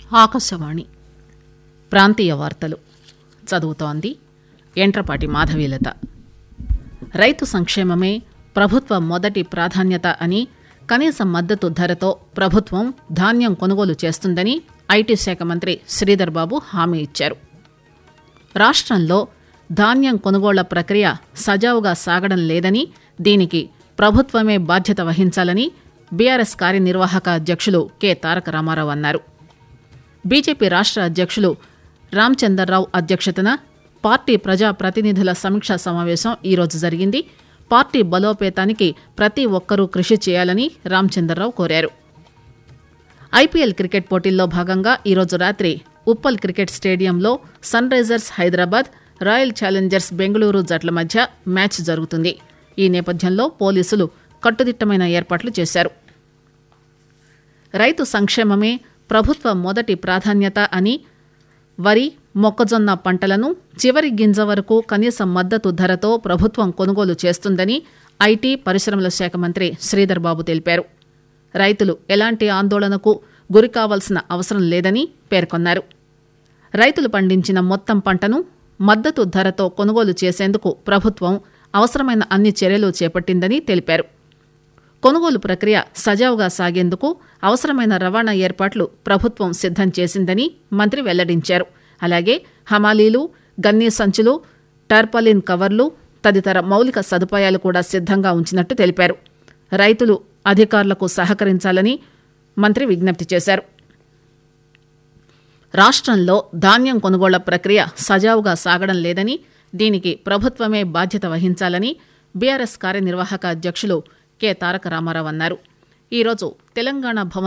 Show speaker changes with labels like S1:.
S1: ఆకాశవాణి ప్రాంతీయ వార్తలు చదువుతోంది ఎంట్రపాటి మాధవీలత రైతు సంక్షేమమే ప్రభుత్వ మొదటి ప్రాధాన్యత అని కనీస మద్దతు ధరతో ప్రభుత్వం ధాన్యం కొనుగోలు చేస్తుందని ఐటీ శాఖ మంత్రి శ్రీధర్ బాబు హామీ ఇచ్చారు రాష్ట్రంలో ధాన్యం కొనుగోళ్ల ప్రక్రియ సజావుగా సాగడం లేదని దీనికి ప్రభుత్వమే బాధ్యత వహించాలని బీఆర్ఎస్ కార్యనిర్వాహక అధ్యక్షులు కె తారక రామారావు అన్నారు బీజేపీ రాష్ట్ర అధ్యక్షులు రామచందర్రావు అధ్యక్షతన పార్టీ ప్రజా ప్రతినిధుల సమీక్షా సమావేశం ఈరోజు జరిగింది పార్టీ బలోపేతానికి ప్రతి ఒక్కరూ కృషి చేయాలని రామచందర్రావు కోరారు ఐపీఎల్ క్రికెట్ పోటీల్లో భాగంగా ఈరోజు రాత్రి ఉప్పల్ క్రికెట్ స్టేడియంలో Sunrisers Hyderabad royal challengers Bengaluru జట్ల మధ్య మ్యాచ్ జరుగుతుంది ఈ నేపథ్యంలో పోలీసులు కట్టుదిట్టమైన ఏర్పాట్లు చేశారు రైతు సంక్షేమమే ప్రభుత్వ మొదటి ప్రాధాన్యత అని వరి మొక్కజొన్న పంటలను చివరి గింజ వరకు కనీస మద్దతు ధరతో ప్రభుత్వం కొనుగోలు చేస్తుందని ఐటీ పరిశ్రమల శాఖ మంత్రి శ్రీధర్ బాబు తెలిపారు రైతులు ఎలాంటి ఆందోళనకు గురికావాల్సిన అవసరం లేదని పేర్కొన్నారు రైతులు పండించిన మొత్తం పంటను మద్దతు ధరతో కొనుగోలు చేసేందుకు ప్రభుత్వం అవసరమైన అన్ని చర్యలు చేపట్టిందని తెలిపారు కొనుగోలు ప్రక్రియ సజావుగా సాగేందుకు అవసరమైన రవాణా ఏర్పాట్లు ప్రభుత్వం సిద్దం చేసిందని మంత్రి వెల్లడించారు అలాగే హమాలీలు గన్నీ సంచులు టార్పాలిన్ కవర్లు తదితర మౌలిక సదుపాయాలు కూడా సిద్దంగా ఉంచినట్టు తెలిపారు రైతులు అధికారులకు సహకరించాలని మంత్రి విజ్ఞప్తి చేశారు రాష్ట్రంలో ధాన్యం కొనుగోళ్ల ప్రక్రియ సజావుగా సాగడం లేదని దీనికి ప్రభుత్వమే బాధ్యత వహించాలని బీఆర్ఎస్ కార్యనిర్వాహక అధ్యక్షులు కె తారక రామారావు అన్నారు ఈరోజు తెలంగాణ భవన్